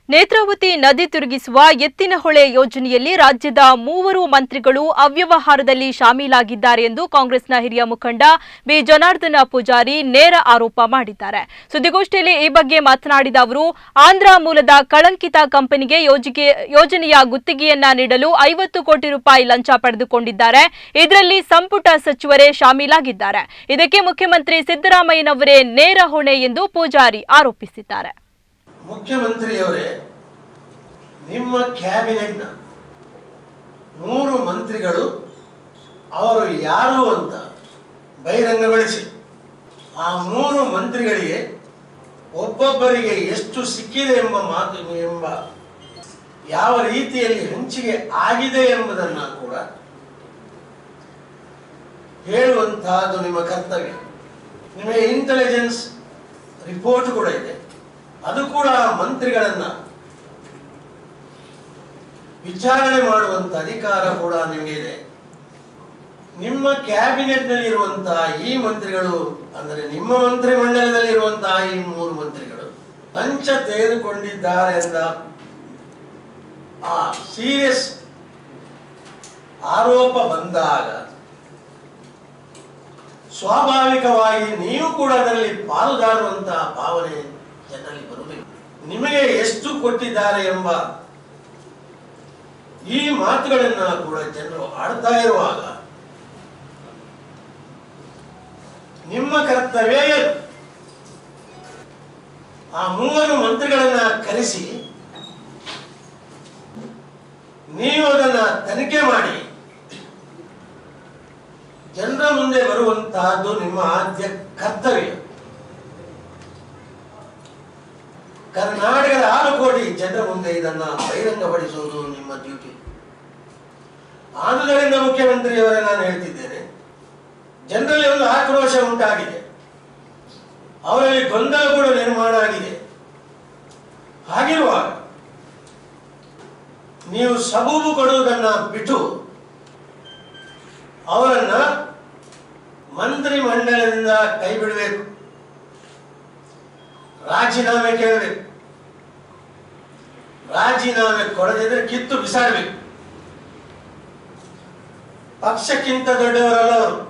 ನೇತ್ರಾವತಿ ನದಿ ತಿರುಗಿಸುವ ಎತ್ತಿನಹೊಳೆ ಯೋಜನೆಯಲ್ಲಿ ರಾಜ್ಯದ ಮೂವರು ಮಂತ್ರಿಗಳು ಅವ್ಯವಹಾರದಲ್ಲಿ ಶಾಮೀಲಾಗಿದ್ದಾರೆ ಎಂದು ಕಾಂಗ್ರೆಸ್ನ ಹಿರಿಯ ಮುಖಂಡ ಬಿ ಜನಾರ್ದನ ಪೂಜಾರಿ ನೇರ ಆರೋಪ ಮಾಡಿದ್ದಾರೆ ಸುದ್ದಿಗೋಷ್ಠಿಯಲ್ಲಿ ಈ ಬಗ್ಗೆ ಮಾತನಾಡಿದ ಅವರು ಆಂಧ್ರ ಮೂಲದ ಕಳಂಕಿತ ಕಂಪನಿಗೆ ಯೋಜಿಗೆ ಯೋಜನೆಯ ಗುತ್ತಿಗೆಯನ್ನ ನೀಡಲು ಐವತ್ತು ಕೋಟಿ ರೂಪಾಯಿ ಲಂಚ ಪಡೆದುಕೊಂಡಿದ್ದಾರೆ ಇದರಲ್ಲಿ ಸಂಪುಟ ಸಚಿವರೇ ಶಾಮೀಲಾಗಿದ್ದಾರೆ ಇದಕ್ಕೆ ಮುಖ್ಯಮಂತ್ರಿ ಸಿದ್ದರಾಮಯ್ಯನವರೇ ನೇರ ಹೊಣೆ ಎಂದು ಪೂಜಾರಿ ಆರೋಪಿಸಿದ್ದಾರೆ ಮುಖ್ಯಮಂತ್ರಿಯವರೇ ನಿಮ್ಮ ಕ್ಯಾಬಿನೆಟ್ನ ಮೂರು ಮಂತ್ರಿಗಳು ಅವರು ಯಾರು ಅಂತ ಬಹಿರಂಗಗೊಳಿಸಿ ಆ ಮೂರು ಮಂತ್ರಿಗಳಿಗೆ ಒಬ್ಬೊಬ್ಬರಿಗೆ ಎಷ್ಟು ಸಿಕ್ಕಿದೆ ಎಂಬ ಮಾತು ಎಂಬ ಯಾವ ರೀತಿಯಲ್ಲಿ ಹಂಚಿಕೆ ಆಗಿದೆ ಎಂಬುದನ್ನು ಕೂಡ ಹೇಳುವಂತಹದ್ದು ನಿಮ್ಮ ಕರ್ತವ್ಯ ನಿಮಗೆ ಇಂಟೆಲಿಜೆನ್ಸ್ ರಿಪೋರ್ಟ್ ಕೂಡ ಇದೆ ಅದು ಕೂಡ ಆ ಮಂತ್ರಿಗಳನ್ನ ವಿಚಾರಣೆ ಮಾಡುವಂತ ಅಧಿಕಾರ ಕೂಡ ನಿಮಗೆ ಇದೆ ನಿಮ್ಮ ಕ್ಯಾಬಿನೆಟ್ ನಲ್ಲಿ ಇರುವಂತಹ ಈ ಮಂತ್ರಿಗಳು ಅಂದರೆ ನಿಮ್ಮ ಮಂತ್ರಿ ಮಂಡಲದಲ್ಲಿ ಇರುವಂತಹ ಈ ಮೂರು ಮಂತ್ರಿಗಳು ಲಂಚ ತೆಗೆದುಕೊಂಡಿದ್ದಾರೆ ಎಂದ ಆ ಸೀರಿಯಸ್ ಆರೋಪ ಬಂದಾಗ ಸ್ವಾಭಾವಿಕವಾಗಿ ನೀವು ಕೂಡ ಅದರಲ್ಲಿ ಪಾಲುದಾರುವಂತಹ ಭಾವನೆ ಜನರಲ್ಲಿ ಬರಬೇಕು ನಿಮಗೆ ಎಷ್ಟು ಕೊಟ್ಟಿದ್ದಾರೆ ಎಂಬ ಈ ಮಾತುಗಳನ್ನ ಕೂಡ ಜನರು ಆಡ್ತಾ ಇರುವಾಗ ನಿಮ್ಮ ಕರ್ತವ್ಯ ಏನು ಆ ಮೂವರು ಮಂತ್ರಿಗಳನ್ನ ಕರೆಸಿ ನೀವು ಅದನ್ನ ತನಿಖೆ ಮಾಡಿ ಜನರ ಮುಂದೆ ಬರುವಂತಹದ್ದು ನಿಮ್ಮ ಆದ್ಯ ಕರ್ತವ್ಯ ಕರ್ನಾಟಕದ ಆರು ಕೋಟಿ ಜನರ ಮುಂದೆ ಇದನ್ನ ಬಹಿರಂಗಪಡಿಸುವುದು ನಿಮ್ಮ ಡ್ಯೂಟಿ ಆದುದರಿಂದ ಮುಖ್ಯಮಂತ್ರಿಯವರೇ ನಾನು ಹೇಳ್ತಿದ್ದೇನೆ ಜನರಲ್ಲಿ ಒಂದು ಆಕ್ರೋಶ ಉಂಟಾಗಿದೆ ಅವರಲ್ಲಿ ಗೊಂದಲ ಕೂಡ ನಿರ್ಮಾಣ ಆಗಿದೆ ಹಾಗಿರುವಾಗ ನೀವು ಸಬೂಬು ಕೊಡುವುದನ್ನ ಬಿಟ್ಟು ಅವರನ್ನ ಮಂತ್ರಿ ಮಂಡಲದಿಂದ ಕೈ ಬಿಡಬೇಕು ರಾಜೀನಾಮೆ ಕೇಳಬೇಕು ರಾಜೀನಾಮೆ ಕೊಡದಿದ್ರೆ ಕಿತ್ತು ಬಿಸಾಡಬೇಕು ಪಕ್ಷಕ್ಕಿಂತ ದೊಡ್ಡವರಲ್ಲ ಅವರು